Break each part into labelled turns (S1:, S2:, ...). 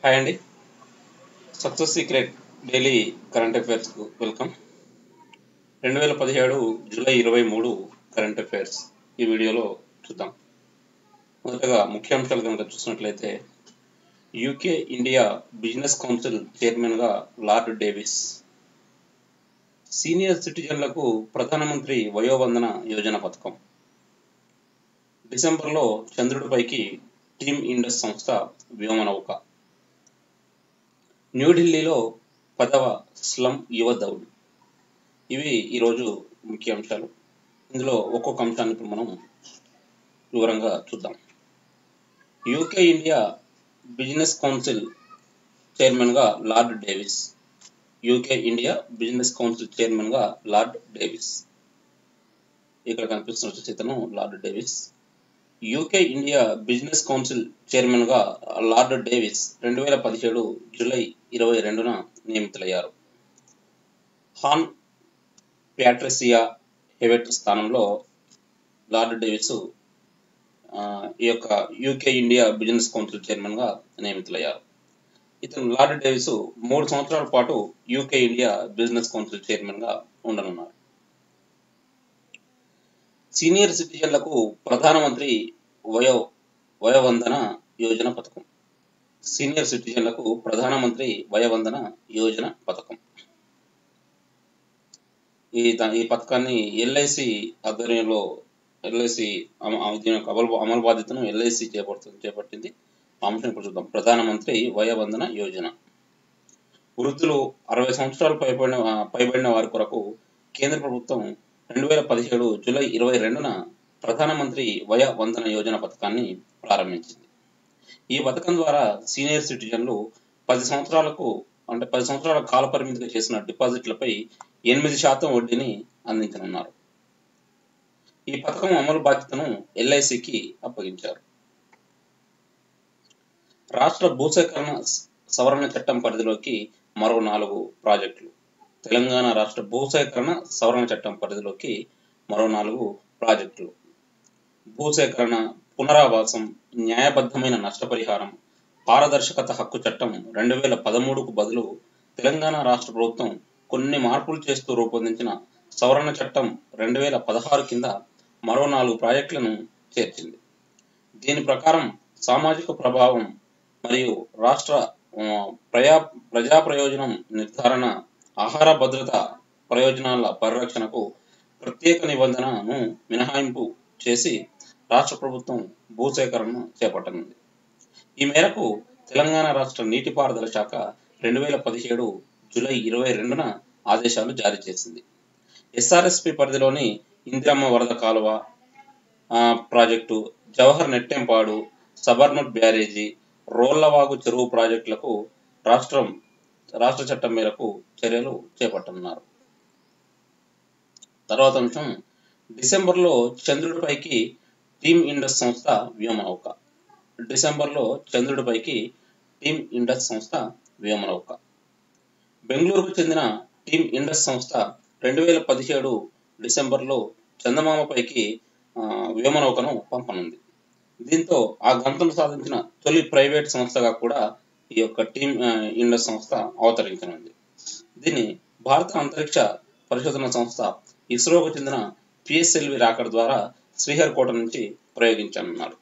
S1: hi అండి success secret daily current అఫైర్స్కు welcome రెండు వేల పదిహేడు జూలై ఇరవై మూడు కరెంట్ అఫైర్స్ ఈ వీడియోలో చూద్దాం మొదటగా ముఖ్యాంశాలు కనుక చూసినట్లయితే యూకే ఇండియా బిజినెస్ కౌన్సిల్ చైర్మన్గా లార్డ్ డేవిస్ సీనియర్ సిటిజన్లకు ప్రధానమంత్రి వయోవందన యోజన పథకం డిసెంబర్లో చంద్రుడిపైకి టీమ్ ఇండస్ సంస్థ వ్యోమనౌక న్యూఢిల్లీలో పదవ స్లమ్ యువ దౌడ్ ఇవి ఈరోజు ముఖ్య అంశాలు ఇందులో ఒక్కొక్క అంశాన్ని ఇప్పుడు మనం వివరంగా చూద్దాం యూకే ఇండియా బిజినెస్ కౌన్సిల్ చైర్మన్గా Lord Davies UK India business council చైర్మన్గా లార్డ్ డేవిస్ ఇక్కడ కనిపిస్తున్న ఇతను Lord Davies UK India business council చైర్మన్గా లార్డ్ డేవిస్ రెండు వేల పదిహేడు జూలై ఇరవై రెండున నియమితులయ్యారు హాన్ ప్యాట్రిసియా హెవెట్ స్థానంలో లార్డ్ డేవిస్ ఈ యొక్క యూకే ఇండియా బిజినెస్ కౌన్సిల్ చైర్మన్గా నియమితులయ్యారు ఇతను లార్డ్ డేవిస్ మూడు సంవత్సరాల పాటు యూకే ఇండియా బిజినెస్ కౌన్సిల్ చైర్మన్గా ఉండనున్నారు సీనియర్ సిటిజన్లకు ప్రధానమంత్రి వయో వయోవందన యోజన పథకం సీనియర్ సిటిజన్లకు ప్రధానమంత్రి వయోవందన యోజన పథకం ఈ ఈ పథకాన్ని ఎల్ఐసి ఆధ్వర్యంలో ఎల్ఐసి దీని యొక్క అమలు అమలు బాధ్యతను ఎల్ఐసి చేపడుతుంది చేపట్టింది అంశం ఇప్పుడు చూద్దాం ప్రధానమంత్రి వయోవందన యోజన వృద్ధులు అరవై సంవత్సరాలు పైబడిన పైబడిన వారి కొరకు కేంద్ర ప్రభుత్వం రెండు వేల పదిహేడు జూలై ఇరవై రెండున ప్రధానమంత్రి వయ వందన యోజన పథకాన్ని ప్రారంభించింది ఈ పథకం ద్వారా సీనియర్ సిటిజన్లు పది సంవత్సరాలకు అంటే పది సంవత్సరాల కాల పరిమితిగా చేసిన డిపాజిట్లపై ఎనిమిది శాతం వడ్డీని అందించనున్నారు ఈ పథకం అమలు బాధ్యతను ఎల్ఐసికి అప్పగించారు రాష్ట్ర భూసేకరణ సవరణ చట్టం పరిధిలోకి మరో నాలుగు ప్రాజెక్టులు తెలంగాణ రాష్ట్ర భూసేకరణ సవరణ చట్టం పరిధిలోకి మరో నాలుగు ప్రాజెక్టులు భూసేకరణ పునరావాసం న్యాయబద్ధమైన నష్టపరిహారం పారదర్శకత హక్కు చట్టం రెండు వేల పదమూడుకు బదులు తెలంగాణ రాష్ట్ర ప్రభుత్వం కొన్ని మార్పులు చేస్తూ రూపొందించిన సవరణ చట్టం రెండు వేల పదహారు కింద మరో నాలుగు ప్రాజెక్టులను చేర్చింది దీని ప్రకారం సామాజిక ప్రభావం మరియు రాష్ట్ర ప్రజా ప్రజా ప్రయోజనం నిర్ధారణ ఆహార భద్రత ప్రయోజనాల పరిరక్షణకు ప్రత్యేక నిబంధనను మినహాయింపు చేసి రాష్ట్ర ప్రభుత్వం భూసేకరణను చేపట్టనుంది ఈ మేరకు తెలంగాణ రాష్ట్ర నీటిపారుదల శాఖ రెండు వేల పదిహేడు జూలై ఇరవై రెండున ఆదేశాలు జారీ చేసింది ఎస్ఆర్ఎస్పి పరిధిలోని ఇందిరమ్మ వరద కాలువ ప్రాజెక్టు జవహర్ నెట్టెంపాడు సబర్మట్ బ్యారేజీ రోళ్లవాగు చెరువు ప్రాజెక్టులకు రాష్ట్రం రాష్ట్ర చట్టం మేరకు చర్యలు చేపట్టనున్నారు తర్వాత అంశం డిసెంబర్లో చంద్రుడిపైకి టీమ్ ఇండస్ సంస్థ వ్యోమనౌక డిసెంబర్లో చంద్రుడిపైకి టీమ్ ఇండస్ సంస్థ వ్యోమనౌక బెంగళూరుకు చెందిన టీమ్ ఇండస్ సంస్థ రెండు వేల పదిహేడు డిసెంబర్లో చందమామపైకి వ్యోమనౌకను పంపనుంది దీంతో ఆ గంటను సాధించిన తొలి ప్రైవేట్ సంస్థగా కూడా ఈ యొక్క టీమ్ ఇండస్ సంస్థ అవతరించనుంది దీన్ని భారత అంతరిక్ష పరిశోధన సంస్థ ఇస్రోకు చెందిన పిఎస్ఎల్వి రాకర్ ద్వారా శ్రీహరికోట నుంచి ప్రయోగించనున్నారు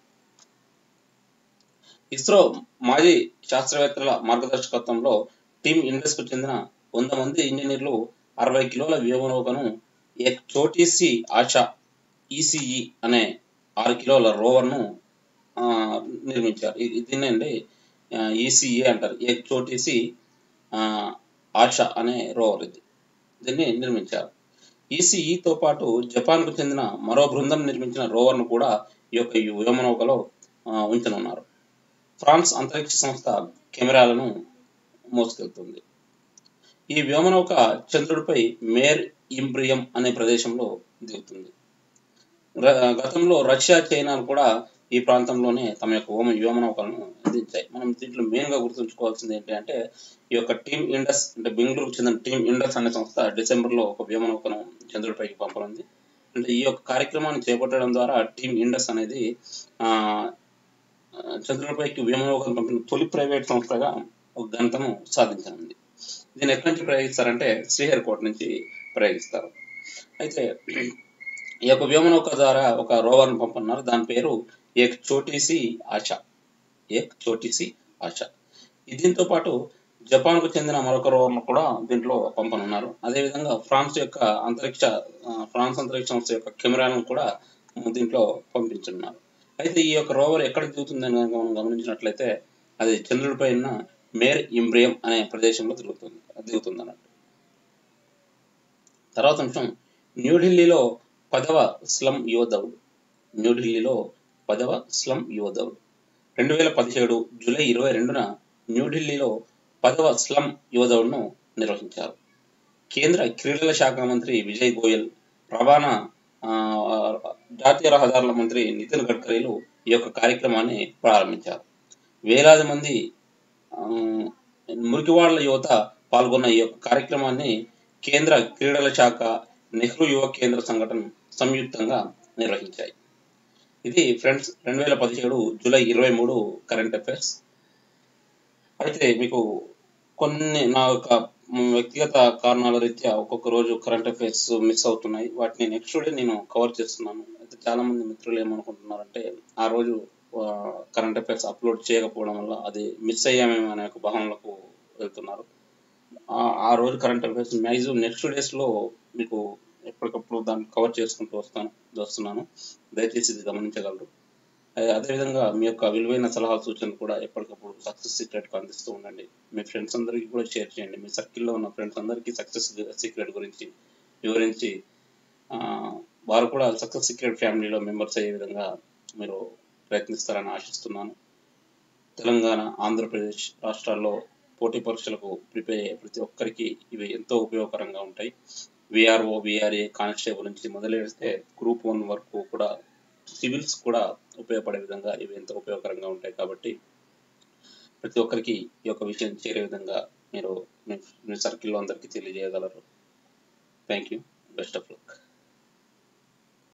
S1: ఇస్రో మాజీ శాస్త్రవేత్తల మార్గదర్శకత్వంలో టీమ్ ఇండస్ కు చెందిన వంద మంది ఇంజనీర్లు అరవై కిలోల వ్యోమనౌకను ఎక్ చోటీసి ఆశా ఈసీఈ అనే ఆరు కిలోల రోవర్ను నిర్మించారు దీన్ని అండి ఈసీఏ అంటారు ఏ చోటీసి ఆశ అనే రోవర్ ఇది దీన్ని నిర్మించారు ఈసీఈతో పాటు జపాన్కు చెందిన మరో బృందం నిర్మించిన రోవర్ను కూడా ఈ యొక్క వ్యోమనౌకలో ఉంచనున్నారు ఫ్రాన్స్ అంతరిక్ష సంస్థ కెమెరాలను మోసుకెళ్తుంది ఈ వ్యోమనౌక చంద్రుడిపై మేర్ ఇంబ్రియం అనే ప్రదేశంలో దిగుతుంది గతంలో రష్యా చైనాలు కూడా ఈ ప్రాంతంలోనే తమ యొక్క హోమ వ్యోమనౌకలను అందించాయి మనం దీంట్లో మెయిన్గా గుర్తుంచుకోవాల్సింది ఏంటి అంటే ఈ యొక్క టీమ్ ఇండస్ అంటే బెంగళూరుకు చెందిన టీమ్ ఇండస్ అనే సంస్థ డిసెంబర్లో ఒక వ్యోమనౌకను చంద్రుడిపైకి పంపనుంది అంటే ఈ యొక్క కార్యక్రమాన్ని చేపట్టడం ద్వారా టీమ్ ఇండస్ అనేది ఆ, చంద్రుడిపైకి వ్యోమనౌకను పంపిన తొలి ప్రైవేట్ సంస్థగా ఒక ఘనతను సాధించనుంది దీన్ని ఎక్కడి నుంచి ప్రయోగిస్తారంటే శ్రీహరికోట నుంచి ప్రయోగిస్తారు అయితే ఈ యొక్క వ్యోమనౌక ద్వారా ఒక రోవర్ను పంపన్నారు దాని పేరు ఏక్ చోటీసి ఆశ ఏక్ చోటీసి ఆశ ఈ దీంతో పాటు జపాన్కు చెందిన మరొక రోవర్ను కూడా దీంట్లో పంపనున్నారు అదేవిధంగా ఫ్రాన్స్ యొక్క అంతరిక్ష ఆ, ఫ్రాన్స్ అంతరిక్ష సంస్థ యొక్క కెమెరాలను కూడా దీంట్లో పంపించున్నారు అయితే ఈ యొక్క రోవర్ ఎక్కడ దిగుతుందని కనుక మనం గమనించినట్లయితే అది చంద్రుడిపై ఉన్న మేర్ ఇంబ్రియం అనే ప్రదేశంలో తిరుగుతుంది దిగుతుంది అన్నట్టు తర్వాత అంశం న్యూఢిల్లీలో పదవ స్లమ్ యువ దౌడ్ న్యూఢిల్లీలో పదవ స్లమ్ యువ దౌడ్ రెండు వేల పదిహేడు జూలై ఇరవై రెండున న్యూఢిల్లీలో పదవ స్లమ్ యువ దౌడ్ను నిర్వహించారు కేంద్ర క్రీడల శాఖ మంత్రి విజయ్ గోయల్ రవాణా ఆ, జాతీయ రహదారుల మంత్రి నితిన్ గడ్కరీలు ఈ యొక్క కార్యక్రమాన్ని ప్రారంభించారు వేలాది మంది ఆ, మురికివాడల యువత పాల్గొన్న ఈ యొక్క కార్యక్రమాన్ని కేంద్ర క్రీడల శాఖ నెహ్రూ యువ కేంద్ర సంఘటన సంయుక్తంగా నిర్వహించాయి ఇది ఫ్రెండ్స్ రెండు వేల పదిహేడు జూలై ఇరవై మూడు కరెంట్ అఫైర్స్ అయితే మీకు కొన్ని నా యొక్క వ్యక్తిగత కారణాల రీత్యా ఒక్కొక్క రోజు కరెంట్ అఫైర్స్ మిస్ అవుతున్నాయి వాటిని నెక్స్ట్ డే నేను కవర్ చేస్తున్నాను అయితే చాలా మంది మిత్రులు ఏమనుకుంటున్నారంటే ఆ రోజు కరెంట్ అఫైర్స్ అప్లోడ్ చేయకపోవడం వల్ల అది మిస్ అయ్యామేమో అనే ఒక భావనలకు వెళ్తున్నారు ఆ- ఆ రోజు కరెంట్ అఫైర్స్ మ్యాక్సిమం నెక్స్ట్ డేస్లో మీకు ఎప్పటికప్పుడు దాన్ని కవర్ చేసుకుంటూ వస్తాను వస్తున్నాను దయచేసి ఇది గమనించగలరు అదే- అదేవిధంగా మీ యొక్క విలువైన సలహా సూచనలు కూడా ఎప్పటికప్పుడు సక్సెస్ సీక్రెట్ అందిస్తూ ఉండండి మీ ఫ్రెండ్స్ అందరికీ కూడా షేర్ చేయండి మీ సర్కిల్లో ఉన్న ఫ్రెండ్స్ అందరికీ సక్సెస్ సీక్రెట్ గురించి వివరించి ఆ, వారు కూడా సక్సెస్ సీక్రెట్ ఫ్యామిలీలో మెంబర్స్ అయ్యే విధంగా మీరు ప్రయత్నిస్తారని ఆశిస్తున్నాను తెలంగాణ ఆంధ్రప్రదేశ్ రాష్ట్రాల్లో పోటీ పరీక్షలకు ప్రిపేర్ అయ్యే ప్రతి ఒక్కరికి ఇవి ఎంతో ఉపయోగకరంగా ఉంటాయి విఆర్ఓ విఆర్ఏ కానిస్టేబుల్ నుంచి మొదలెడితే గ్రూప్ వన్ వరకు కూడా సివిల్స్ కూడా ఉపయోగపడే విధంగా ఇవి ఎంతో ఉపయోగకరంగా ఉంటాయి కాబట్టి ప్రతి ఒక్కరికి ఈ యొక్క విషయం చేరే విధంగా మీరు మీ మీ సర్కిల్లో అందరికీ తెలియజేయగలరు thank you best of luck